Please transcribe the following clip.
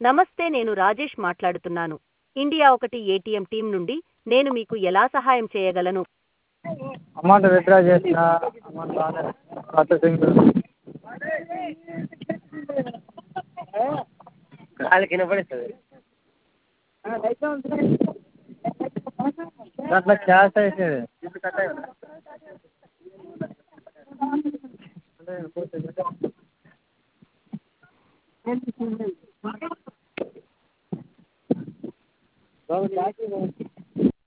నమస్తే నేను రాజేష్ మాట్లాడుతున్నాను ఇండియా ఒకటి ఏటీఎం టీం నుండి నేను మీకు ఎలా సహాయం చేయగలను అమౌంట్ విత్డ్రా చేసిన అమౌంట్ రాలేదు ప్రాసెసింగ్ వాళ్ళకి వినపడుతుంది దాంట్లో క్యాష్ అవుతుంది బాబు క్యాష్